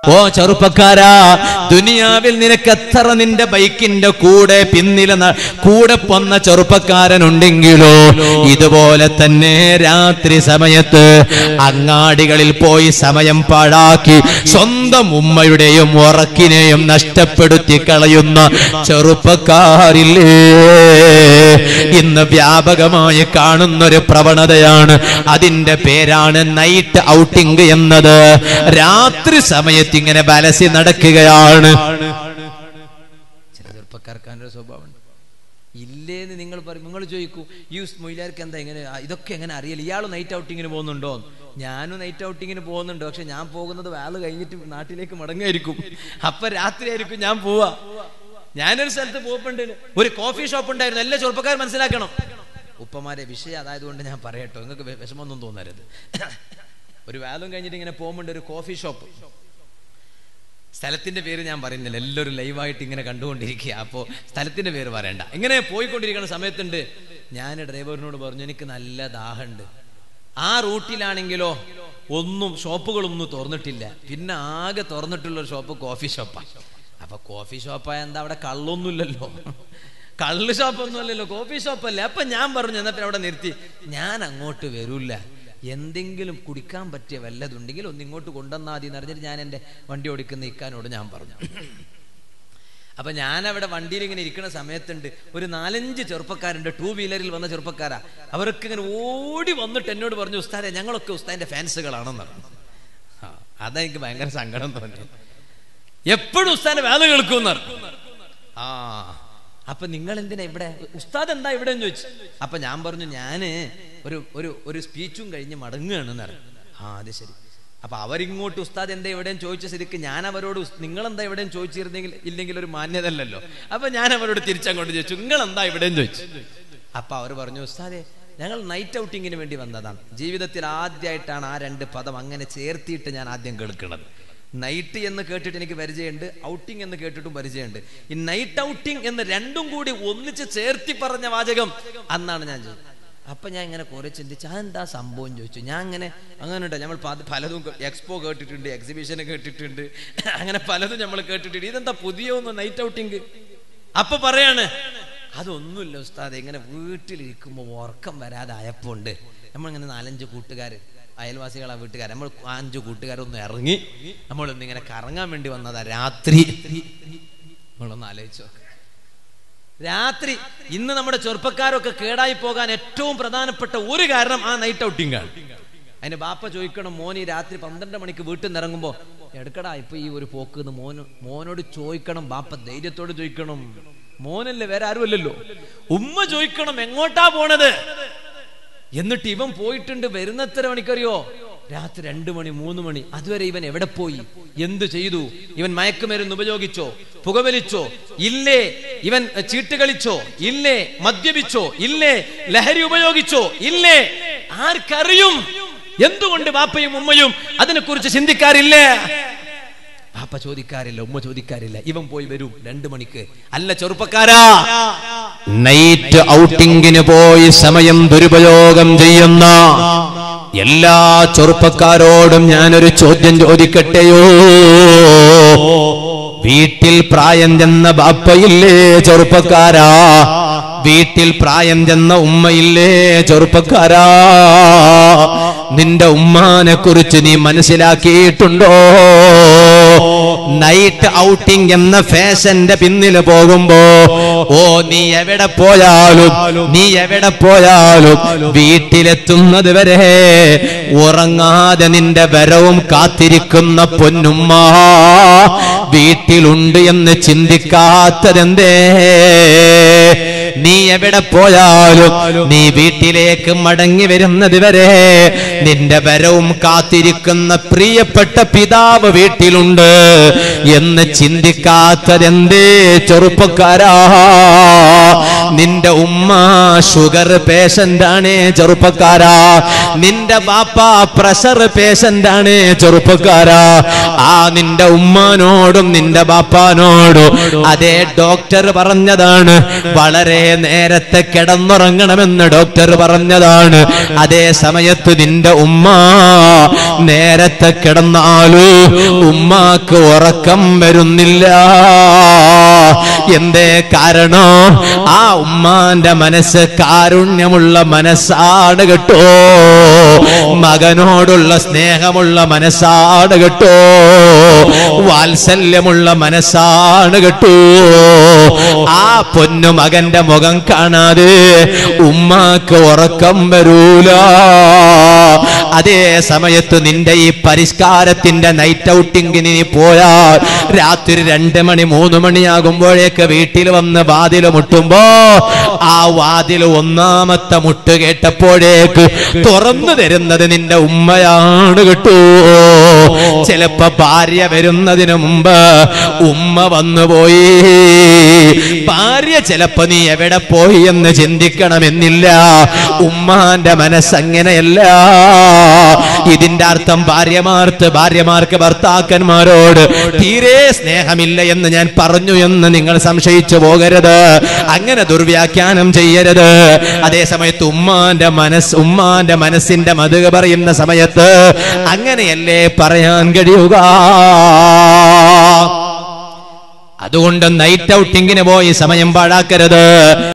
ഓ ചെറുപ്പക്കാരാ ദുനിയാവിൽ നിനക്ക് എത്ര നിന്റെ ബൈക്കിന്റെ കൂടെ പിന്നിലെ ന- കൂടെ പൊന്ന ചെറുപ്പക്കാരനുണ്ടെങ്കിലോ ഇതുപോലെ തന്നെ രാത്രി സമയത്ത് അങ്ങാടികളിൽ പോയി സമയം പാഴാക്കി സ്വന്തം ഉമ്മയുടെയും ഉറക്കിനെയും നഷ്ടപ്പെടുത്തി കളയുന്ന ചെറുപ്പക്കാരില്ലേ ഇന്ന് വ്യാപകമായി കാണുന്ന ഒരു പ്രവണതയാണ് അതിന്റെ പേരാണ് നൈറ്റ് ഔട്ടിംഗ് എന്നത് രാത്രി സമയത്ത് ഇങ്ങനെ വലസി നടക്കുകയാണ് ചില ചെറുപ്പക്കാർക്ക് അങ്ങനെ ഒരു സ്വഭാവമുണ്ട് ഇല്ലേന്ന് നിങ്ങൾ പറയും നിങ്ങൾ ചോദിക്കൂ ഈ മൊയിലാർക്ക് എന്താ ഇങ്ങനെ ആ, ഇതൊക്കെ എങ്ങനെ അറിയില്ല ഇയാൾ നൈറ്റ് ഔട്ടിങ്ങിന് പോകുന്നുണ്ടോ ഞാനും നൈറ്റ് ഔട്ടിങ്ങിന് പോകുന്നുണ്ട് പക്ഷെ ഞാൻ പോകുന്നത് വാല് കഴിഞ്ഞിട്ട് നാട്ടിലേക്ക് മടങ്ങായിരിക്കും അപ്പൊ രാത്രി ആയിരിക്കും ഞാൻ പോവാ ഞാനൊരു സ്ഥലത്ത് പോപ്പുണ്ട് ഒരു കോഫി ഷോപ്പ് ഉണ്ടായിരുന്നു എല്ലാ ചെറുപ്പക്കാർ മനസ്സിലാക്കണം ഉപ്പമാരെ വിഷയം അതായതുകൊണ്ട് ഞാൻ പറയട്ടോ നിങ്ങൾക്ക് വെ- വിഷമമൊന്നും തോന്നരുത് ഒരു വാലും കഴിഞ്ഞിട്ട് ഇങ്ങനെ പോകുമ്പോണ്ട് ഒരു കോഫി ഷോപ്പ് സ്ഥലത്തിന്റെ പേര് ഞാൻ പറയുന്നില്ല എല്ലാവരും ലൈവായിട്ട് ഇങ്ങനെ കണ്ടുകൊണ്ടിരിക്കുക അപ്പോൾ സ്ഥലത്തിന്റെ പേര് പറയണ്ട ഇങ്ങനെ പോയിക്കൊണ്ടിരിക്കുന്ന സമയത്തുണ്ട് ഞാൻ ഡ്രൈവറിനോട് പറഞ്ഞു എനിക്ക് നല്ല ദാഹമുണ്ട് ആ റൂട്ടിലാണെങ്കിലോ ഒന്നും ഷോപ്പുകളൊന്നും തുറന്നിട്ടില്ല പിന്നെ ആകെ തുറന്നിട്ടുള്ള ഒരു ഷോപ്പ് കോഫി ഷോപ്പാണ് അപ്പൊ കോഫി ഷോപ്പായ എന്താ അവിടെ കള്ളൊന്നുമില്ലല്ലോ കള്ള് ഷോപ്പൊന്നും അല്ലല്ലോ കോഫി ഷോപ്പല്ലേ അപ്പൊ ഞാൻ പറഞ്ഞു എന്നാ പിന്നെ അവിടെ നിർത്തി ഞാൻ അങ്ങോട്ട് വരൂല എന്തെങ്കിലും കുടിക്കാൻ പറ്റിയ വല്ലതുണ്ടെങ്കിൽ ഒന്ന് ഇങ്ങോട്ട് കൊണ്ടുവന്നാൽ മതി എന്ന് പറഞ്ഞിട്ട് ഞാൻ എൻ്റെ വണ്ടി ഓടിക്കുന്ന ഇക്കാനോട് ഞാൻ പറഞ്ഞു അപ്പൊ ഞാൻ അവിടെ വണ്ടിയിൽ ഇങ്ങനെ ഇരിക്കുന്ന സമയത്തുണ്ട് ഒരു നാലഞ്ച് ചെറുപ്പക്കാരുണ്ട് ടൂ വീലറിൽ വന്ന ചെറുപ്പക്കാരാ അവരൊക്കെ ഇങ്ങനെ ഓടി വന്നിട്ട് എന്നോട് പറഞ്ഞു ഉസ്താദെ ഞങ്ങളൊക്കെ ഉസ്താദിന്റെ ഫാൻസുകളാണെന്ന് പറഞ്ഞു ആ, അതാ എനിക്ക് ഭയങ്കര സങ്കടം തോന്നി എപ്പോഴും ഉസ്താദിന്റെ വേല കേൾക്കും ആ അപ്പൊ നിങ്ങൾ എന്തിനാ ഇവിടെ ഉസ്താദ് എന്താ ഇവിടെ എന്ന് ചോദിച്ചു അപ്പൊ ഞാൻ പറഞ്ഞു ഞാന് ഒരു ഒരു ഒരു സ്പീച്ചും കഴിഞ്ഞ് മടങ്ങുകയാണെന്ന് പറഞ്ഞു ആ അത് ശരി അപ്പൊ അവരിങ്ങോട്ട് ഉസ്താദ് എന്താ എവിടെയും ചോദിച്ച ശരിക്ക് ഞാൻ അവരോട് ഉസ്- നിങ്ങളെന്താ എവിടെയും ചോദിച്ചിരുന്നെങ്കിൽ ഇല്ലെങ്കിൽ ഒരു മാന്യത അല്ലല്ലോ അപ്പൊ ഞാൻ അവരോട് തിരിച്ചങ്ങോട്ട് ചോദിച്ചു നിങ്ങൾ എന്താ എവിടെയും ചോദിച്ചു അപ്പൊ അവർ പറഞ്ഞു ഉസ്താദെ ഞങ്ങൾ നൈറ്റ് ഔട്ടിങ്ങിന് വേണ്ടി വന്നതാണ് ജീവിതത്തിൽ ആദ്യമായിട്ടാണ് ആ രണ്ട് പദം അങ്ങനെ ചേർത്തിയിട്ട് ഞാൻ ആദ്യം കേൾക്കുന്നത് നൈറ്റ് എന്ന് കേട്ടിട്ട് എനിക്ക് പരിചയമുണ്ട് ഔട്ടിംഗ് എന്ന് കേട്ടിട്ടും പരിചയമുണ്ട് ഈ നൈറ്റ് ഔട്ടിംഗ് എന്ന് രണ്ടും കൂടി ഒന്നിച്ച് ചേർത്തി പറഞ്ഞ വാചകം അന്നാണ് ഞാൻ ചോദിച്ചത് അപ്പൊ ഞാൻ ഇങ്ങനെ കുറെ ചിന്തിച്ചു അതെന്താ സംഭവം ചോദിച്ചു ഞാൻ അങ്ങനെ അങ്ങനെ ഉണ്ട് നമ്മൾ പ- പലതും എക്സ്പോ കേട്ടിട്ടുണ്ട് എക്സിബിഷൻ കേട്ടിട്ടുണ്ട് അങ്ങനെ പലതും നമ്മൾ കേട്ടിട്ടുണ്ട് ഇതെന്താ പുതിയ ഒന്ന് നൈറ്റ് ഔട്ടിംഗ് അപ്പൊ പറയാണ് അതൊന്നുമില്ല ഉസ്താദ് ഇങ്ങനെ വീട്ടിലിരിക്കുമ്പോൾ ഉറക്കം വരാതായപ്പോ ഉണ്ട് നമ്മളിങ്ങനെ നാലഞ്ച് കൂട്ടുകാർ അയൽവാസികളാ വീട്ടുകാർ നമ്മൾ അഞ്ച് കൂട്ടുകാരൊന്ന് ഇറങ്ങി നമ്മളൊന്ന് ഇങ്ങനെ കറങ്ങാൻ വേണ്ടി വന്നതാ രാത്രി നമ്മളൊന്ന് ആലോചിച്ചോ രാത്രി ഇന്ന് നമ്മുടെ ചെറുപ്പക്കാരൊക്കെ കേടായി പോകാൻ ഏറ്റവും പ്രധാനപ്പെട്ട ഒരു കാരണം ആ നൈറ്റ് ഔട്ടിംഗ് ആണ് അതിന്റെ ബാപ്പ ചോദിക്കണം മോൻ ഈ രാത്രി പന്ത്രണ്ട് മണിക്ക് വീട്ടിൽ നിന്ന് ഇറങ്ങുമ്പോ എടുക്കടാ ഇപ്പൊ ഈ ഒരു പോക്ക് എന്ന് മോന് മോനോട് ചോദിക്കണം ബാപ്പ ധൈര്യത്തോട് ചോദിക്കണം മോനല്ലേ വേറെ ആരുമല്ലല്ലോ ഉമ്മ ചോദിക്കണം എങ്ങോട്ടാ പോണത് എന്നിട്ട് ഇവൻ പോയിട്ടുണ്ട് വരുന്ന എത്ര മണിക്കറിയോ രാത്രി രണ്ടു മണി മൂന്ന് മണി അതുവരെ ഇവൻ എവിടെ പോയി എന്തു ചെയ്തു ഇവൻ മയക്കുമരുന്ന് ഉപയോഗിച്ചോ പുകവലിച്ചോ ഇല്ലേ ഇവൻ ചീട്ട് കളിച്ചോ ഇല്ലേ മദ്യപിച്ചോ ഇല്ലേ ലഹരി ഉപയോഗിച്ചോ ഇല്ലേ ആർക്കറിയും എന്തുകൊണ്ട് ബാപ്പയും ഉമ്മയും അതിനെക്കുറിച്ച് ചിന്തിക്കാറില്ലേ ബാപ്പ ചോദിക്കാറില്ല ഉമ്മ ചോദിക്കാറില്ല ഇവൻ പോയി വരും രണ്ടു മണിക്ക് അല്ല ചെറുപ്പക്കാരാ നൈറ്റ് ഔട്ടിങ്ങിന് പോയി സമയം ദുരുപയോഗം ചെയ്യുന്ന എല്ലാ ചെറുപ്പക്കാരോടും ഞാനൊരു ചോദ്യം ചോദിക്കട്ടെയോ വീട്ടിൽ പ്രായം ചെന്ന ബാപ്പയില്ലേ ചെറുപ്പക്കാരാ വീട്ടിൽ പ്രായം ചെന്ന ഉമ്മയില്ലേ ചെറുപ്പക്കാരാ നിന്റെ ഉമ്മാനെ കുറിച്ച് നീ മനസ്സിലാക്കിയിട്ടുണ്ടോ നൈറ്റ് ഔട്ടിംഗ് എന്ന ഫാഷന്റെ പിന്നിൽ പോകുമ്പോ ഓ നീ എവിടെ പോയാലും നീ എവിടെ പോയാലും വീട്ടിലെത്തുന്നത് വരെ ഉറങ്ങാതെ നിന്റെ വരവും കാത്തിരിക്കുന്ന പൊന്നുമ്മ വീട്ടിലുണ്ട് എന്ന് ചിന്തിക്കാത്തതെന്തേ നീ എവിടെ പോയാലും നീ വീട്ടിലേക്ക് മടങ്ങി വരുന്നത് വരെ നിന്റെ വരവും കാത്തിരിക്കുന്ന പ്രിയപ്പെട്ട പിതാവ് വീട്ടിലുണ്ട് എന്ന് ചിന്തിക്കാത്തതെന്തേ ചെറുപ്പക്കാരാ നിന്റെ ഉമ്മ ഷുഗർ പേഷ്യന്റ് ആണ് ചെറുപ്പക്കാരാ നിന്റെ ബാപ്പ പ്രഷർ പേഷ്യന്റ് ആണ് ചെറുപ്പക്കാരാ ആ നിന്റെ ഉമ്മാനോടും നിന്റെ ബാപ്പാനോടും അതേ ഡോക്ടർ പറഞ്ഞതാണ് വളരെ നേരത്തെ കിടന്നുറങ്ങണമെന്ന് ഡോക്ടർ പറഞ്ഞതാണ് അതേ സമയത്ത് നിന്റെ ഉമ്മ നേരത്തെ കിടന്നാലൂ ഉമ്മാക്ക് ഉറക്കം വരുന്നില്ല എന്തേ കാരണോ ആ ഉമ്മാന്റെ മനസ്സ് കാരുണ്യമുള്ള മനസ്സാണ് കേട്ടോ മകനോടുള്ള സ്നേഹമുള്ള മനസ്സാണ് കേട്ടോ വാത്സല്യമുള്ള മനസ്സാണ് കേട്ടോ ആ പൊന്നു മകന്റെ മുഖം കാണാതെ ഉമ്മാക്ക് ഉറക്കം വരൂല അതേ സമയത്ത് നിന്റെ ഈ പരിഷ്കാരത്തിന്റെ നൈറ്റ് ഔട്ടിങ്ങിന് നീ പോയാൽ രാത്രി രണ്ട് മണി മൂന്ന് മണിയാകുമ്പോഴേക്ക് വീട്ടിൽ വന്ന് വാതിൽ മുട്ടുമ്പോ ആ വാതിൽ ഒന്നാമത്തെ മുട്ട് കേട്ടപ്പോഴേക്ക് തുറന്നു തരുന്നത് നിന്റെ ഉമ്മയാണ് കേട്ടോ ചിലപ്പോ ഭാര്യ വരുന്നതിന് മുമ്പ് ഉമ്മ വന്നുപോയി ഭാര്യ ചിലപ്പോ നീ എവിടെ പോയി എന്ന് ചിന്തിക്കണമെന്നില്ല ഉമ്മാന്റെ മനസ്സങ്ങനെയല്ല ഇതിന്റെ അർത്ഥം ഭാര്യമാർക്ക് ഭാര്യമാർക്ക് ഭർത്താക്കന്മാരോട് തീരെ സ്നേഹമില്ല എന്ന് ഞാൻ പറഞ്ഞു എന്ന് നിങ്ങൾ സംശയിച്ചു പോകരുത് അങ്ങനെ ദുർവ്യാഖ്യാനം ചെയ്യരുത് അതേ സമയത്ത് ഉമ്മാന്റെ മനസ്സ് ഉമ്മാന്റെ മനസ്സിന്റെ മതുക പറയുന്ന സമയത്ത് അങ്ങനെയല്ലേ പറയാൻ കഴിയുക അതുകൊണ്ട് നൈറ്റ് ഔട്ടിങ്ങിന് പോയി സമയം പാഴാക്കരുത്